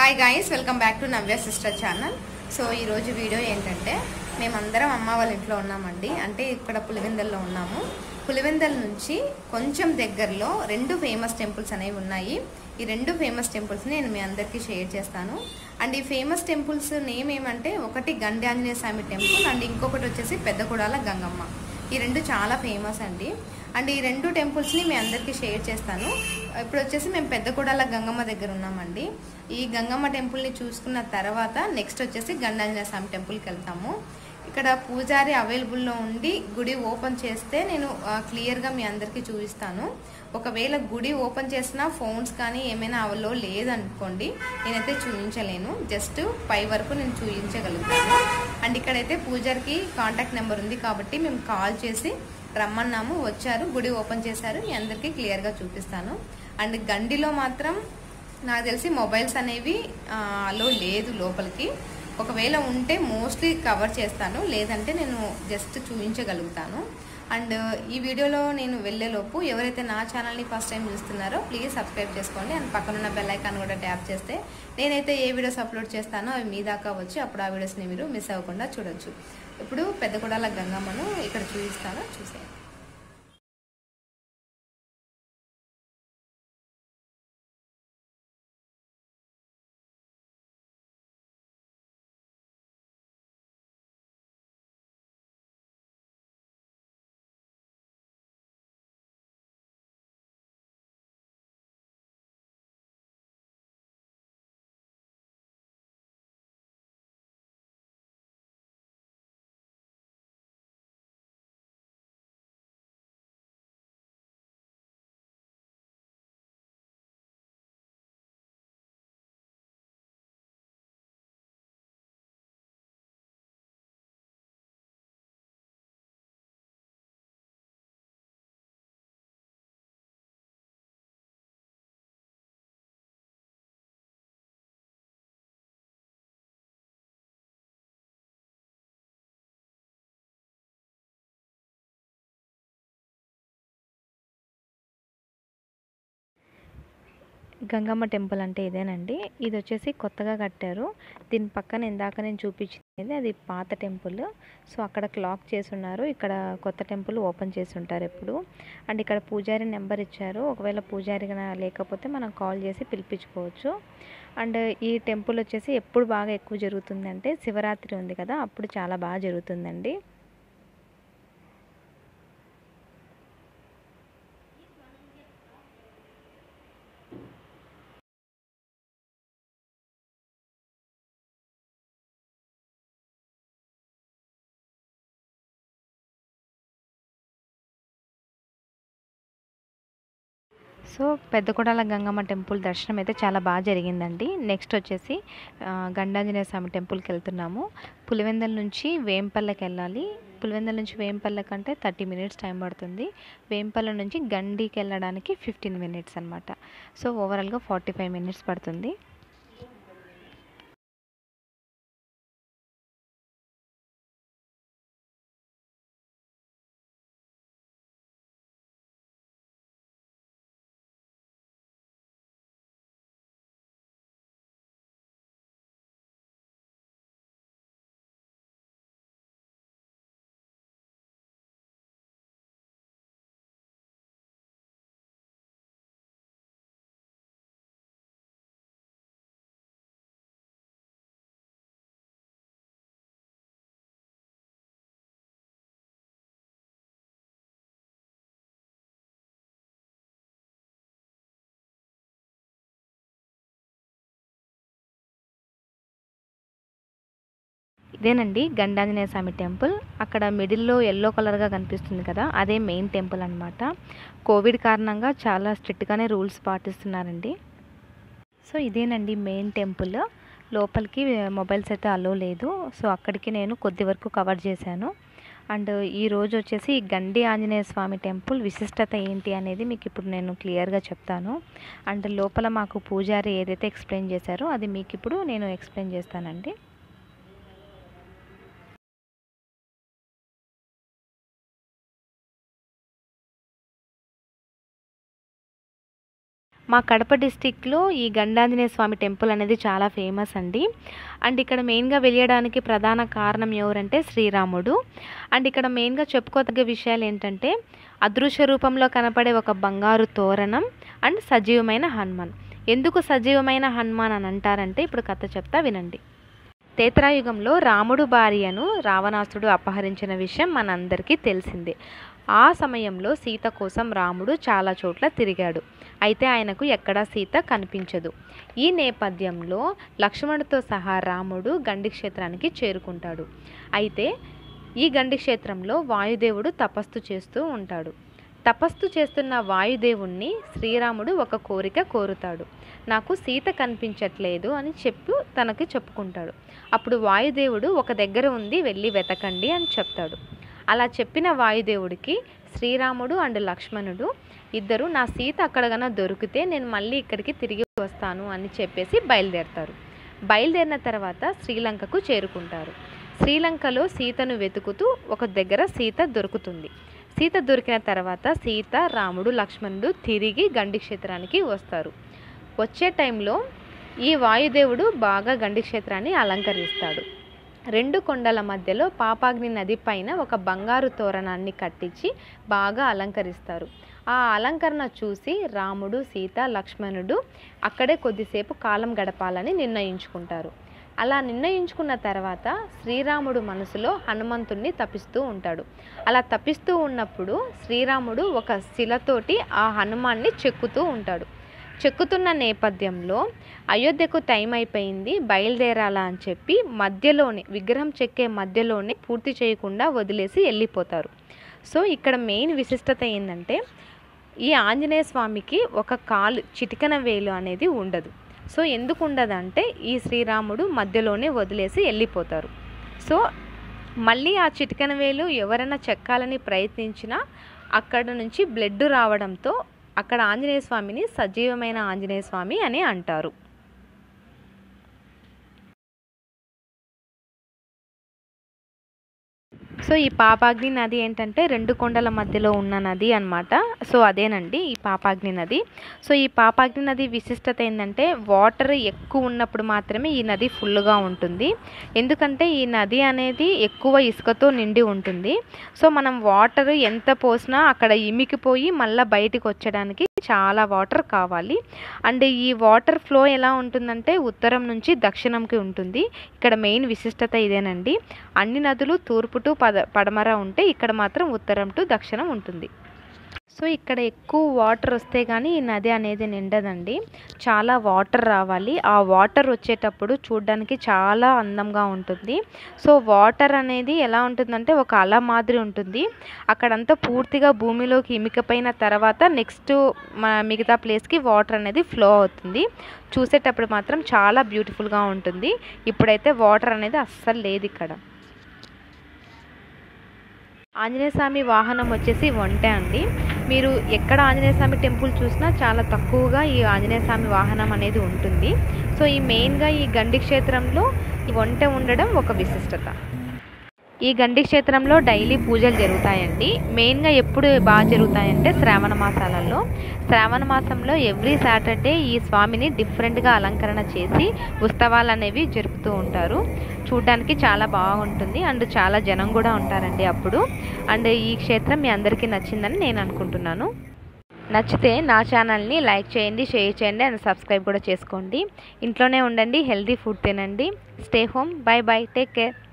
hi guys welcome back to Navya sister channel so ఈరోజు video ఏంటంటే మేమందరం అమ్మ వాళ్ళ ఇంట్లో ఉన్నామండి అంటే ఇక్కడ పులివెందల్లో ఉన్నాము పులివెందల్ నుంచి కొంచెం దగ్గరలో రెండు ఫేమస్ టెంపుల్స్ అనేవి ఉన్నాయి ఈ రెండు ఫేమస్ టెంపుల్స్ని నేను మీ అందరికీ షేర్ చేస్తాను అండ్ ఈ ఫేమస్ టెంపుల్స్ నేమ్ ఏమంటే ఒకటి గండి ఆంజనేయ స్వామి టెంపుల్ అండ్ ఇంకొకటి వచ్చేసి పెద్దకుడాల గంగమ్మ ఈ రెండు చాలా ఫేమస్ అండి అండ్ ఈ రెండు టెంపుల్స్ని మీ అందరికీ షేర్ చేస్తాను ఇప్పుడు వచ్చేసి మేము పెద్దగూడల గంగమ్మ దగ్గర ఉన్నామండి ఈ గంగమ్మ టెంపుల్ని చూసుకున్న తర్వాత నెక్స్ట్ వచ్చేసి గండాంజనేయ స్వామి టెంపుల్కి వెళ్తాము ఇక్కడ పూజారి అవైలబుల్లో ఉండి గుడి ఓపెన్ చేస్తే నేను క్లియర్గా మీ అందరికీ చూపిస్తాను ఒకవేళ గుడి ఓపెన్ చేసిన ఫోన్స్ కానీ ఏమైనా అవలో లేదనుకోండి నేనైతే చూపించలేను జస్ట్ పై వరకు నేను చూపించగలుగుతాను అండ్ ఇక్కడైతే పూజారికి కాంటాక్ట్ నెంబర్ ఉంది కాబట్టి మేము కాల్ చేసి రమ్మన్నాము వచ్చారు గుడి ఓపెన్ చేశారు మీ అందరికీ క్లియర్గా చూపిస్తాను అండ్ గండిలో మాత్రం నాకు తెలిసి మొబైల్స్ అనేవి అలో లేదు లోపలికి ఒకవేళ ఉంటే మోస్ట్లీ కవర్ చేస్తాను లేదంటే నేను జస్ట్ చూపించగలుగుతాను అండ్ ఈ వీడియోలో నేను వెళ్ళేలోపు ఎవరైతే నా ఛానల్ని ఫస్ట్ టైం చూస్తున్నారో ప్లీజ్ సబ్స్క్రైబ్ చేసుకోండి అండ్ పక్కనున్న బెల్ ఐకాన్ కూడా ట్యాప్ చేస్తే నేనైతే ఏ వీడియోస్ అప్లోడ్ చేస్తానో అవి మీ దాకా వచ్చి అప్పుడు ఆ వీడియోస్ని మీరు మిస్ అవ్వకుండా చూడొచ్చు ఇప్పుడు పెద్దగూడాల గంగమ్మను ఇక్కడ చూపిస్తాను చూసేయండి గంగమ్మ టెంపుల్ అంటే ఇదేనండి ఇది వచ్చేసి కొత్తగా కట్టారు దీని పక్కన ఇందాక నేను చూపించింది అది పాత టెంపుల్ సో అక్కడ క్లాక్ చేసి ఉన్నారు ఇక్కడ కొత్త టెంపుల్ ఓపెన్ చేసి ఉంటారు ఎప్పుడు అండ్ ఇక్కడ పూజారి నెంబర్ ఇచ్చారు ఒకవేళ పూజారి లేకపోతే మనం కాల్ చేసి పిలిపించుకోవచ్చు అండ్ ఈ టెంపుల్ వచ్చేసి ఎప్పుడు బాగా ఎక్కువ జరుగుతుంది అంటే శివరాత్రి ఉంది కదా అప్పుడు చాలా బాగా జరుగుతుందండి సో పెద్దకొడాల గంగమ్మ టెంపుల్ దర్శనం అయితే చాలా బాగా జరిగిందండి నెక్స్ట్ వచ్చేసి గండాంజనేయ స్వామి టెంపుల్కి వెళ్తున్నాము పులివెందల నుంచి వేంపల్లకి వెళ్ళాలి పులివెందల నుంచి వేంపల్ల కంటే థర్టీ మినిట్స్ టైం పడుతుంది వేంపల్ల నుంచి గండికి వెళ్ళడానికి ఫిఫ్టీన్ మినిట్స్ అనమాట సో ఓవరాల్గా ఫార్టీ ఫైవ్ మినిట్స్ పడుతుంది ఇదేనండి గండాంజనేయ స్వామి టెంపుల్ అక్కడ మిడిల్లో ఎల్లో కలర్గా కనిపిస్తుంది కదా అదే మెయిన్ టెంపుల్ అనమాట కోవిడ్ కారణంగా చాలా స్ట్రిక్ట్గానే రూల్స్ పాటిస్తున్నారండి సో ఇదేనండి మెయిన్ టెంపుల్ లోపలికి మొబైల్స్ అయితే అలో లేదు సో అక్కడికి నేను కొద్ది వరకు కవర్ చేశాను అండ్ ఈ రోజు వచ్చేసి గండి ఆంజనేయ స్వామి టెంపుల్ విశిష్టత ఏంటి అనేది మీకు ఇప్పుడు నేను క్లియర్గా చెప్తాను అండ్ లోపల మాకు పూజారి ఏదైతే ఎక్స్ప్లెయిన్ చేశారో అది మీకు ఇప్పుడు నేను ఎక్స్ప్లెయిన్ చేస్తానండి మా కడప డిస్టిక్లో ఈ గండాంజనేయ స్వామి టెంపుల్ అనేది చాలా ఫేమస్ అండి అండ్ ఇక్కడ మెయిన్గా వెళ్ళడానికి ప్రధాన కారణం ఎవరంటే శ్రీరాముడు అండ్ ఇక్కడ మెయిన్గా చెప్పుకోదగ్గ విషయాలు ఏంటంటే అదృశ్య రూపంలో కనపడే ఒక బంగారు తోరణం అండ్ సజీవమైన హనుమాన్ ఎందుకు సజీవమైన హనుమాన్ అని అంటారంటే ఇప్పుడు కథ చెప్తా వినండి తేత్రాయుగంలో రాముడు భార్యను రావణాసుడు అపహరించిన విషయం మనందరికీ తెలిసిందే ఆ సమయంలో సీత కోసం రాముడు చాలా చోట్ల తిరిగాడు అయితే ఆయనకు ఎక్కడా సీత కనిపించదు ఈ నేపథ్యంలో లక్ష్మణుడితో సహా రాముడు గండి క్షేత్రానికి చేరుకుంటాడు అయితే ఈ గండి క్షేత్రంలో వాయుదేవుడు తపస్సు చేస్తూ ఉంటాడు తపస్సు చేస్తున్న వాయుదేవుణ్ణి శ్రీరాముడు ఒక కోరిక కోరుతాడు నాకు సీత కనిపించట్లేదు అని చెప్పు తనకి చెప్పుకుంటాడు అప్పుడు వాయుదేవుడు ఒక దగ్గర ఉంది వెళ్ళి వెతకండి అని చెప్తాడు అలా చెప్పిన వాయుదేవుడికి శ్రీరాముడు అండ్ లక్ష్మణుడు ఇద్దరు నా సీత అక్కడ గన దొరికితే నేను మళ్ళీ ఇక్కడికి తిరిగి వస్తాను అని చెప్పేసి బయలుదేరతారు బయలుదేరిన తర్వాత శ్రీలంకకు చేరుకుంటారు శ్రీలంకలో సీతను వెతుకుతూ ఒక దగ్గర సీత దొరుకుతుంది సీత దొరికిన తర్వాత సీత రాముడు లక్ష్మణుడు తిరిగి గండి క్షేత్రానికి వస్తారు వచ్చే టైంలో ఈ వాయుదేవుడు బాగా గండి క్షేత్రాన్ని అలంకరిస్తాడు రెండు కొండల మధ్యలో పాపాగ్ని నది పైన ఒక బంగారు తోరణాన్ని కట్టించి బాగా అలంకరిస్తారు ఆ అలంకరణ చూసి రాముడు సీత లక్ష్మణుడు అక్కడే కొద్దిసేపు కాలం గడపాలని నిర్ణయించుకుంటారు అలా నిర్ణయించుకున్న తర్వాత శ్రీరాముడు మనసులో హనుమంతుణ్ణి తప్పిస్తూ ఉంటాడు అలా తప్పిస్తూ ఉన్నప్పుడు శ్రీరాముడు ఒక శిలతోటి ఆ హనుమాన్ని చెక్కుతూ ఉంటాడు చెక్కుతున్న నేపథ్యంలో అయోధ్యకు టైం అయిపోయింది బయలుదేరాలా అని చెప్పి మధ్యలోనే విగ్రహం చెక్కే మధ్యలోనే పూర్తి చేయకుండా వదిలేసి వెళ్ళిపోతారు సో ఇక్కడ మెయిన్ విశిష్టత ఏంటంటే ఈ ఆంజనేయ స్వామికి ఒక కాలు చిటికన వేలు అనేది ఉండదు సో ఎందుకు ఉండదంటే ఈ శ్రీరాముడు మధ్యలోనే వదిలేసి వెళ్ళిపోతారు సో మళ్ళీ ఆ చిటికన వేలు ఎవరైనా చెక్కాలని ప్రయత్నించినా అక్కడ నుంచి బ్లడ్ రావడంతో అక్కడ ఆంజనేయ స్వామిని సజీవమైన ఆంజనేయ స్వామి అని అంటారు సో ఈ పాపాగ్ని నది ఏంటంటే రెండు కొండల మధ్యలో ఉన్న నది అన్నమాట సో అదేనండి ఈ పాపాగ్ని నది సో ఈ పాపాగ్ని నది విశిష్టత ఏంటంటే వాటర్ ఎక్కువ ఉన్నప్పుడు మాత్రమే ఈ నది ఫుల్గా ఉంటుంది ఎందుకంటే ఈ నది అనేది ఎక్కువ ఇసుకతో నిండి ఉంటుంది సో మనం వాటర్ ఎంత పోసినా అక్కడ ఇమికిపోయి మళ్ళీ బయటికి వచ్చడానికి చాలా వాటర్ కావాలి అండ్ ఈ వాటర్ ఫ్లో ఎలా ఉంటుందంటే ఉత్తరం నుంచి దక్షిణంకి ఉంటుంది ఇక్కడ మెయిన్ విశిష్టత ఇదేనండి అన్ని నదులు తూర్పు టు పద పడమర ఉంటే ఇక్కడ మాత్రం ఉత్తరం టు దక్షిణం ఉంటుంది సో ఇక్కడ ఎక్కువ వాటర్ వస్తే కానీ ఈ నది అనేది నిండదండి చాలా వాటర్ రావాలి ఆ వాటర్ వచ్చేటప్పుడు చూడడానికి చాలా అందంగా ఉంటుంది సో వాటర్ అనేది ఎలా ఉంటుందంటే ఒక అల మాదిరి ఉంటుంది అక్కడంతా పూర్తిగా భూమిలోకి ఇమికపోయిన తర్వాత నెక్స్ట్ మిగతా ప్లేస్కి వాటర్ అనేది ఫ్లో అవుతుంది చూసేటప్పుడు మాత్రం చాలా బ్యూటిఫుల్గా ఉంటుంది ఇప్పుడైతే వాటర్ అనేది అస్సలు లేదు ఇక్కడ ఆంజనేయ స్వామి వాహనం వచ్చేసి ఒంటె అండి మీరు ఎక్కడ ఆంజనేయ స్వామి టెంపుల్ చూసినా చాలా తక్కువగా ఈ ఆంజనేయ స్వామి వాహనం అనేది ఉంటుంది సో ఈ మెయిన్గా ఈ గండి క్షేత్రంలో ఈ ఒంటె ఉండడం ఒక విశిష్టత ఈ గండి క్షేత్రంలో డైలీ పూజలు జరుగుతాయండి మెయిన్గా ఎప్పుడు బాగా జరుగుతాయంటే శ్రావణ మాసాలలో శ్రావణ మాసంలో ఎవ్రీ సాటర్డే ఈ స్వామిని డిఫరెంట్గా అలంకరణ చేసి ఉత్సవాలు అనేవి జరుపుతూ ఉంటారు చూడడానికి చాలా బాగుంటుంది అండ్ చాలా జనం కూడా ఉంటారండి అప్పుడు అండ్ ఈ క్షేత్రం మీ అందరికీ నచ్చిందని నేను అనుకుంటున్నాను నచ్చితే నా ఛానల్ని లైక్ చేయండి షేర్ చేయండి అండ్ సబ్స్క్రైబ్ కూడా చేసుకోండి ఇంట్లోనే ఉండండి హెల్తీ ఫుడ్ తినండి stay home bye bye take care